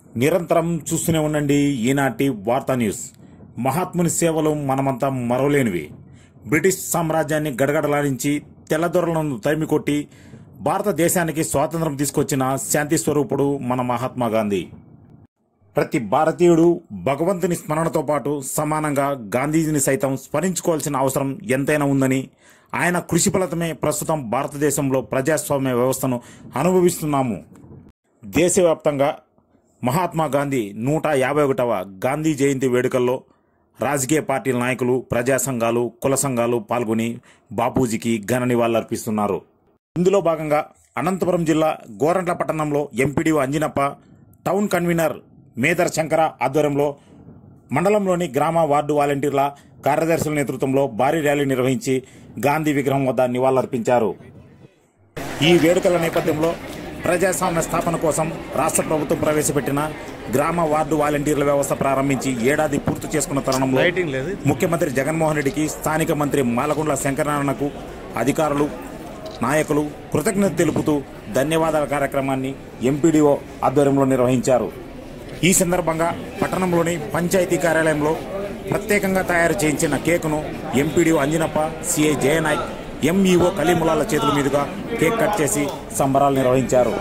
నిరంతరం చూస్తూనే ఉండండి ఈనాటి వార్తా న్యూస్ మహాత్ముని సేవలు మనమంతా మరవలేనివి బ్రిటిష్ సామ్రాజ్యాన్ని గడగడలాడించి తెల్లదొరలను తరిమికొట్టి భారతదేశానికి స్వాతంత్రం తీసుకొచ్చిన శాంతి స్వరూపుడు మన మహాత్మా గాంధీ ప్రతి భారతీయుడు భగవంతుని స్మరణతో పాటు సమానంగా గాంధీజీని సైతం స్మరించుకోవాల్సిన అవసరం ఎంతైనా ఉందని ఆయన కృషి ఫలితమే ప్రస్తుతం భారతదేశంలో ప్రజాస్వామ్య వ్యవస్థను అనుభవిస్తున్నాము దేశవ్యాప్తంగా మహాత్మా గాంధీ నూట యాభై ఒకటవ గాంధీ జయంతి వేడుకల్లో రాజకీయ పార్టీల నాయకులు ప్రజా సంఘాలు కుల సంఘాలు పాల్గొని బాపూజీకి ఘన నివాళులర్పిస్తున్నారు ఇందులో భాగంగా అనంతపురం జిల్లా గోరంట్ల పట్టణంలో MPD Anjinappa town convener Medar Shankara ఆధ్వర్యంలో మండలంలోని గ్రామ వార్డు వాలంటీర్ల కార్యదర్శుల నేతృత్వంలో భారీ ర్యాలీ నిర్వహించి గాంధీ విగ్రహం వద్ద నివాళులర్పించారు ఈ వేడుకల నేపథ్యంలో ప్రజాస్వామ్య స్థాపన కోసం రాష్ట్ర ప్రభుత్వం ప్రవేశపెట్టిన గ్రామ వార్డు వాలంటీర్ల వ్యవస్థ ప్రారంభించి ఏడాది పూర్తి చేసుకున్న తరుణంలో ముఖ్యమంత్రి జగన్మోహన్ రెడ్డికి స్థానిక మంత్రి మాలకొండ్ల శంకరనారాయణకు అధికారులు నాయకులు కృతజ్ఞత తెలుపుతూ ధన్యవాదాల కార్యక్రమాన్ని ఎంపీడీఓ ఆధ్వర్యంలో నిర్వహించారు ఈ సందర్భంగా పట్టణంలోని పంచాయతీ కార్యాలయంలో ప్రత్యేకంగా తయారు చేయించిన కేకును MPDO Anjanappa CI Jayanayak MEO Kalimulala చేతుల మీదుగా కేక్ కట్ చేసి సంబరాలు నిర్వహించారు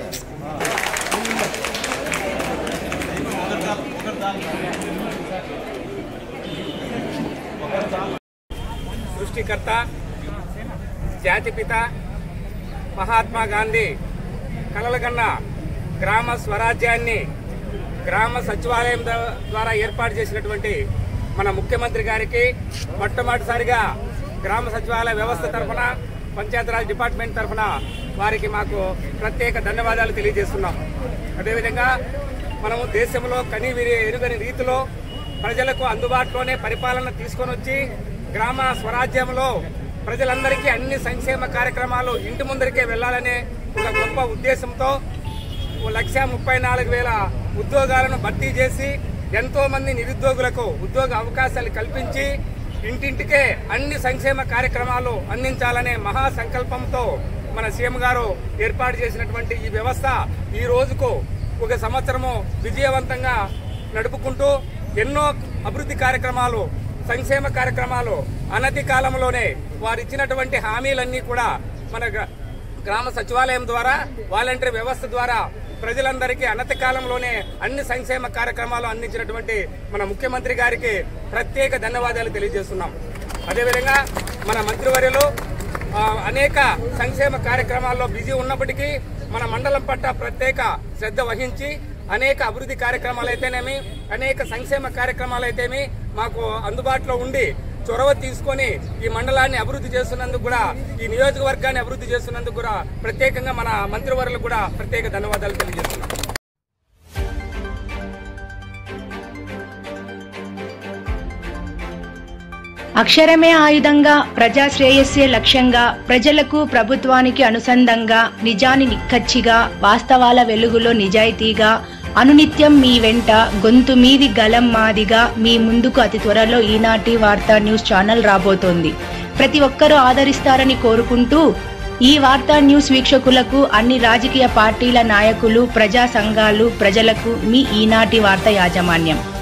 సృష్టికర్త జాతిపిత మహాత్మా గాంధీ కలలుగన్న గ్రామ స్వరాజ్యాన్ని గ్రామ సచివాలయం ద- ద్వారా ఏర్పాటు చేసినటువంటి మన ముఖ్యమంత్రి గారికి మొట్టమొదటిసారిగా గ్రామ సచివాలయ వ్యవస్థ తరఫున పంచాయతీరాజ్ డిపార్ట్మెంట్ తరఫున వారికి మాకు ప్రత్యేక ధన్యవాదాలు తెలియజేస్తున్నాం అదేవిధంగా మనము దేశంలో కని విని ఎరుగని రీతిలో ప్రజలకు అందుబాటులోనే పరిపాలన తీసుకొని వచ్చి గ్రామ స్వరాజ్యంలో ప్రజలందరికీ అన్ని సంక్షేమ కార్యక్రమాలు ఇంటి ముందరికే వెళ్లాలనే ఒక గొప్ప ఉద్దేశంతో ఓ లక్ష ముప్పై నాలుగు వేల ఉద్యోగాలను భర్తీ చేసి ఎంతో మంది నిరుద్యోగులకు ఉద్యోగ అవకాశాలు కల్పించి ఇంటింటికే అన్ని సంక్షేమ కార్యక్రమాలు అందించాలనే మహా సంకల్పంతో మన సీఎం గారు ఏర్పాటు చేసినటువంటి ఈ వ్యవస్థ ఈ రోజుకు ఒక సంవత్సరము విజయవంతంగా నడుపుకుంటూ ఎన్నో అభివృద్ధి కార్యక్రమాలు సంక్షేమ కార్యక్రమాలు అనతి కాలంలోనే వారు ఇచ్చినటువంటి హామీలన్నీ కూడా మన గ్ర- గ్రామ సచివాలయం ద్వారా వాలంటీర్ వ్యవస్థ ద్వారా ప్రజలందరికీ అనతి కాలంలోనే అన్ని సంక్షేమ కార్యక్రమాలు అందించినటువంటి మన ముఖ్యమంత్రి గారికి ప్రత్యేక ధన్యవాదాలు తెలియజేస్తున్నాం అదేవిధంగా మన మంత్రివర్యులు ఆ, అనేక సంక్షేమ కార్యక్రమాల్లో బిజీ ఉన్నప్పటికీ మన మండలం పట్ల ప్రత్యేక శ్రద్ధ వహించి అనేక అభివృద్ధి కార్యక్రమాలు అయితేనేమి అనేక సంక్షేమ కార్యక్రమాలు అయితేమి మాకు అందుబాటులో ఉండి చొరవ తీసుకొని ఈ మండలాన్ని అభివృద్ధి చేస్తున్నందుకు కూడా ఈ నియోజకవర్గాన్ని అభివృద్ధి చేస్తున్నందుకు కూడా ప్రత్యేకంగా మన మంత్రివర్యులకు కూడా ప్రత్యేక ధన్యవాదాలు తెలియజేస్తున్నాం అక్షరమే ఆయుధంగా ప్రజా శ్రేయస్సే లక్ష్యంగా ప్రజలకు ప్రభుత్వానికి అనుసంధంగా నిజాని నిక్కచ్చిగా వాస్తవాల వెలుగులో నిజాయితీగా అనునిత్యం మీ వెంట గొంతు మీది గలం మాదిగా మీ ముందుకు అతి త్వరలో ఈనాటి వార్తా న్యూస్ ఛానల్ రాబోతోంది ప్రతి ఒక్కరూ ఆదరిస్తారని కోరుకుంటూ ఈ వార్తా న్యూస్ వీక్షకులకు అన్ని రాజకీయ పార్టీల నాయకులు ప్రజా సంఘాలు ప్రజలకు మీ ఈనాటి వార్త యాజమాన్యం